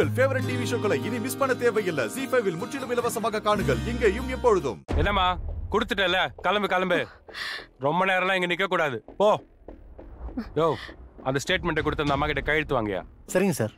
உங்கள் favourite TV ஷோக்களை இனி miss பண்ண தேவையில்லை ஜி ஃபைவில் முற்றிலும் இலவசமாக காணுங்கள் இங்கேயும் எப்பொழுதும் என்னம்மா கொடுத்துட்டல கிளம்பு கிளம்பு ரொம்ப நேரம்லாம் இங்க நிக்க கூடாது போ யோ அந்த ஸ்டேட்மெண்ட்டை கொடுத்து அந்த அம்மா கிட்ட கையெழுத்து வாங்கயா சரிங்க சார்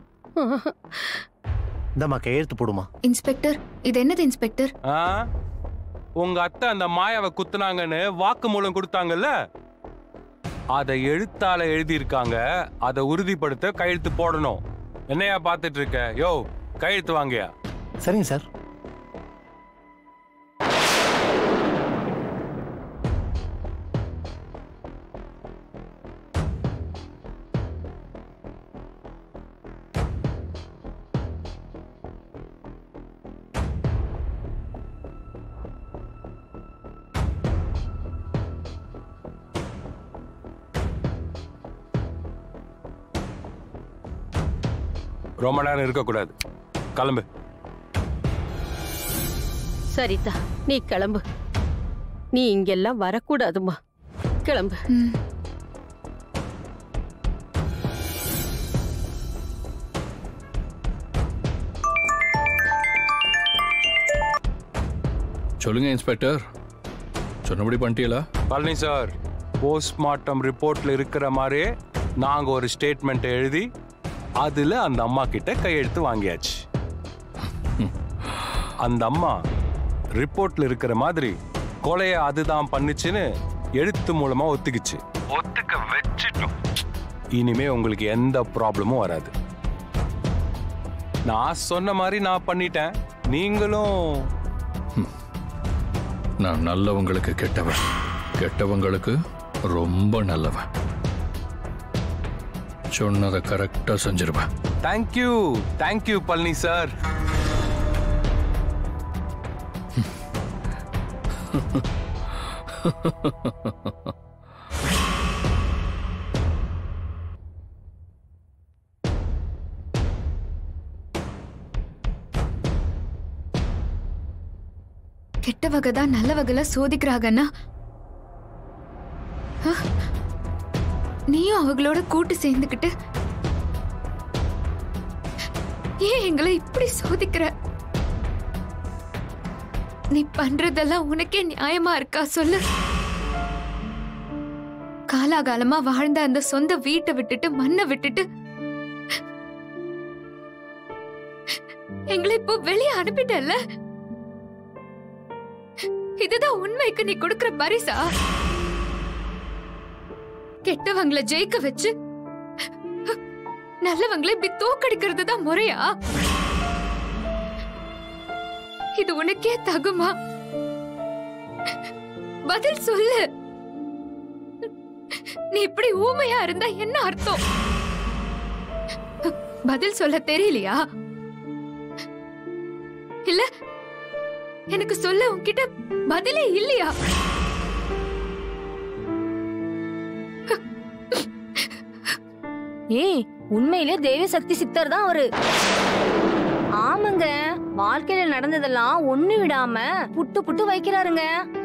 இந்தம்மா கையெழுத்து போடுமா இன்ஸ்பெக்டர் இது என்னது இன்ஸ்பெக்டர் ஆ? உங்க அத்தை அந்த மாயாவை குத்துனாங்கன்னு வாக்கு மூலம் கொடுத்தாங்கல்ல அதை எழுத்தால எழுதியிருக்காங்க அதை உறுதிப்படுத்த கையெழுத்து போடணும் என்னையா பார்த்துட்டு இருக்க யோ கையெழுத்து வாங்கயா சரிங்க சார் ரொம்ப நேரம் இருக்கக்கூடாது கிளம்பு சரிதா நீ கிளம்பு நீ இங்கெல்லாம் வரக்கூடாதும்மா கிளம்பு ம் சொல்லுங்க இன்ஸ்பெக்டர் சொன்னபடி பண்ணிட்டீங்களா பழனி சார் போஸ்ட்மார்ட்டம் ரிப்போர்ட்ல இருக்கிற மாதிரியே நாங்க ஒரு ஸ்டேட்மெண்ட் எழுதி அதுல அந்த அம்மா கிட்ட கையெழுத்து வாங்கியாச்சு அந்த அம்மா ரிப்போர்ட்ல இருக்கிற மாதிரி கொலைய அதுதான் பண்ணுச்சுன்னு எழுத்து மூலமா ஒத்துக்குச்சு ஒத்துக்க வச்சிட்டோம் இனிமே உங்களுக்கு எந்த ப்ராப்ளமும் வராது நான் சொன்ன மாதிரி நான் பண்ணிட்டேன் நீங்களும் நான் நல்லவங்களுக்கு கெட்டவன் கெட்டவங்களுக்கு ரொம்ப நல்லவன் சொன்னதை கரெக்டா செஞ்சிருவேன் தேங்க்யூ தேங்க்யூ பழனி சார் கெட்ட வகை தான் நல்ல வகையில சோதிக்கிறாங்கன்னா ஆ? நீயும் அவங்களோட கூட்டு சேர்ந்துக்கிட்டு ஏன் எங்களை இப்படி சோதிக்கிற நீ பண்றதெல்லாம் உனக்கே நியாயமா இருக்கா சொல்லு காலாகாலமா வாழ்ந்த அந்த சொந்த வீட்டை விட்டுட்டு மண்ணை விட்டுட்டு எங்களை இப்போ வெளியே அனுப்பிட்டல்ல இதுதான் உண்மைக்கு நீ கொடுக்கிற பரிசா கெட்டவங்கள ஜெயிக்க வச்சு நல்லவங்களை இப்படி தோக்கடிக்கிறது தான் முறையா இது உனக்கே தகுமா பதில் சொல்லு நீ இப்படி ஊமையா இருந்தா என்ன அர்த்தம் பதில் சொல்ல தெரியலையா இல்ல எனக்கு சொல்ல உன்கிட்ட பதிலே இல்லையா ஏய் உண்மையிலே தெய்வ சக்தி சித்தர் தான் அவரு ஆமாங்க வாழ்க்கையில நடந்ததெல்லாம் ஒண்ணு விடாம புட்டு புட்டு வைக்கிறாருங்க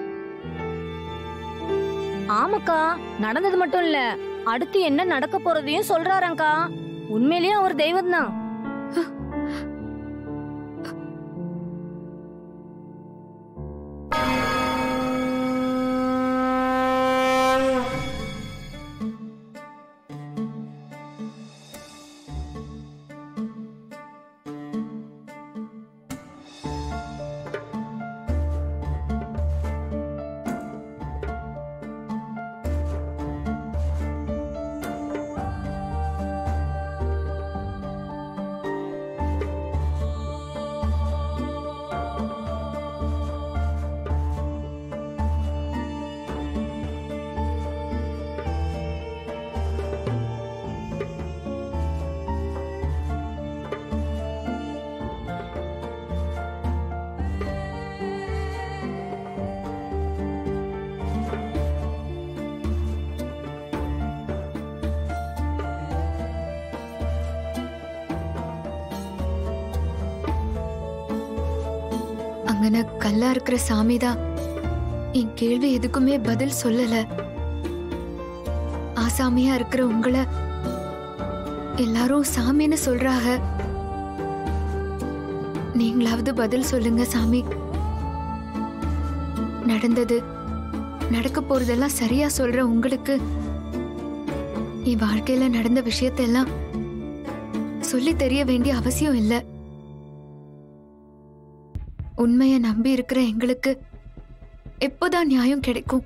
ஆமாக்கா நடந்தது மட்டும் இல்ல அடுத்து என்ன நடக்க போறதையும் சொல்றாரங்கா உண்மையிலேயே அவர் தெய்வம் தான் அங்கன கல்லா இருக்கிற சாமிதான் என் கேள்வி எதுக்குமே பதில் சொல்லல ஆசாமியா இருக்கிற உங்களை எல்லாரும் சாமின்னு சொல்றாங்க நீங்களாவது பதில் சொல்லுங்க சாமி நடந்தது நடக்க போறதெல்லாம் சரியா சொல்ற உங்களுக்கு என் வாழ்க்கையில நடந்த விஷயத்தெல்லாம் சொல்லி தெரிய வேண்டிய அவசியம் இல்ல உண்மைய நம்பி இருக்கிற எங்களுக்கு எப்போதான் நியாயம் கிடைக்கும்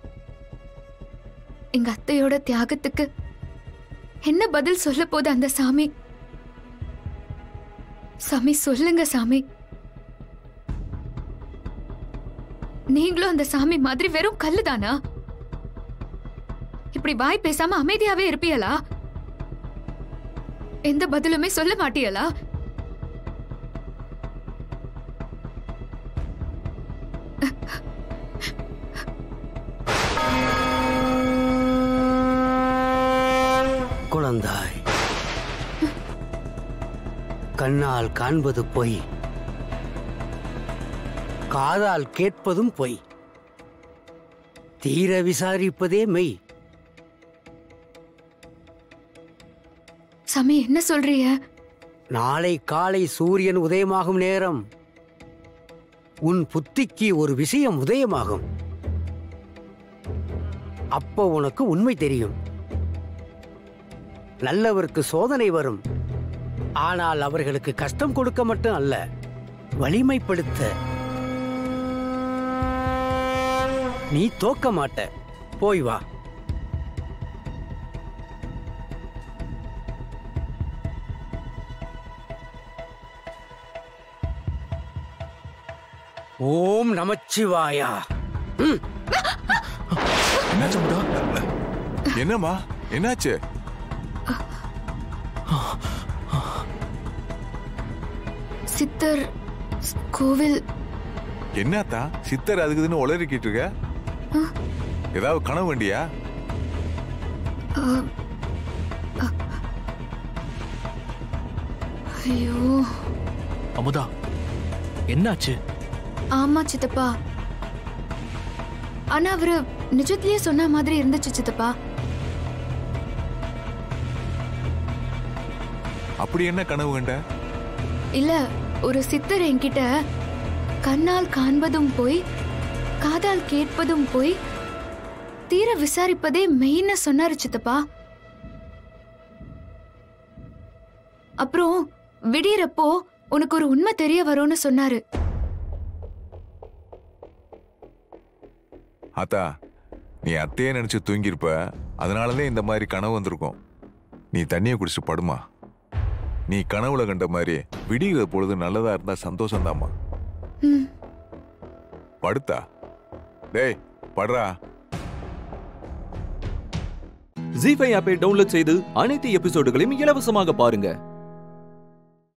எங்க அத்தையோட தியாகத்துக்கு என்ன பதில் சொல்ல போது அந்த சாமி சாமி சொல்லுங்க சாமி நீங்களும் அந்த சாமி மாதிரி வெறும் கல்லுதானா இப்படி வாய் பேசாம அமைதியாவே இருப்பீங்களா எந்த பதிலுமே சொல்ல மாட்டீங்களா குழந்தாய் கண்ணால் காண்பது பொய் காதால் கேட்பதும் பொய் தீர விசாரிப்பதே மெய் சாமி என்ன சொல்றீங்க நாளை காலை சூரியன் உதயமாகும் நேரம் உன் புத்திக்கு ஒரு விஷயம் உதயமாகும் அப்போ உனக்கு உண்மை தெரியும் நல்லவருக்கு சோதனை வரும் ஆனால் அவர்களுக்கு கஷ்டம் கொடுக்க மட்டும் அல்ல வலிமைப்படுத்த நீ தோக்க மாட்ட போய் வா ஓம் நமச்சிவாயா என்னாச்சு அமுதா? என்னம்மா என்னாச்சு சித்தர் ஸ்- கோவில் என்னத்தா சித்தர் அதுக்குதுன்னு உளறிக்கிட்டு இருக்க ஏதாவது கனவு வண்டியா ஐயோ அமுதா என்னாச்சு ஆமா சித்தப்பா ஆனா அவரு நிஜத்திலேயே சொன்ன மாதிரி இருந்துச்சு சித்தப்பா அப்படி என்ன கனவு கண்ட இல்ல ஒரு சித்தர் என்கிட்ட கண்ணால் காண்பதும் போய் காதால் கேட்பதும் போய் தீர விசாரிப்பதே மெயின்னு சொன்னாரு சித்தப்பா அப்புறம் விடியறப்போ உனக்கு ஒரு உண்மை தெரிய வரும்னு சொன்னாரு அத்தா நீ அத்தையே நினைச்சு தூங்கியிருப்ப அதனாலதான் இந்த மாதிரி கனவு வந்திருக்கும் நீ தண்ணியை குடிச்சிட்டு படுமா நீ கனவுல கண்ட மாதிரி விடிகிற பொழுது நல்லதா இருந்தா சந்தோஷம்தாம்மா ம் படுத்தா டேய் படுறா ஜி ஃபைவ் ஆப்பை டவுன்லோட் செய்து அனைத்து எபிசோடுகளையும் இலவசமாக பாருங்க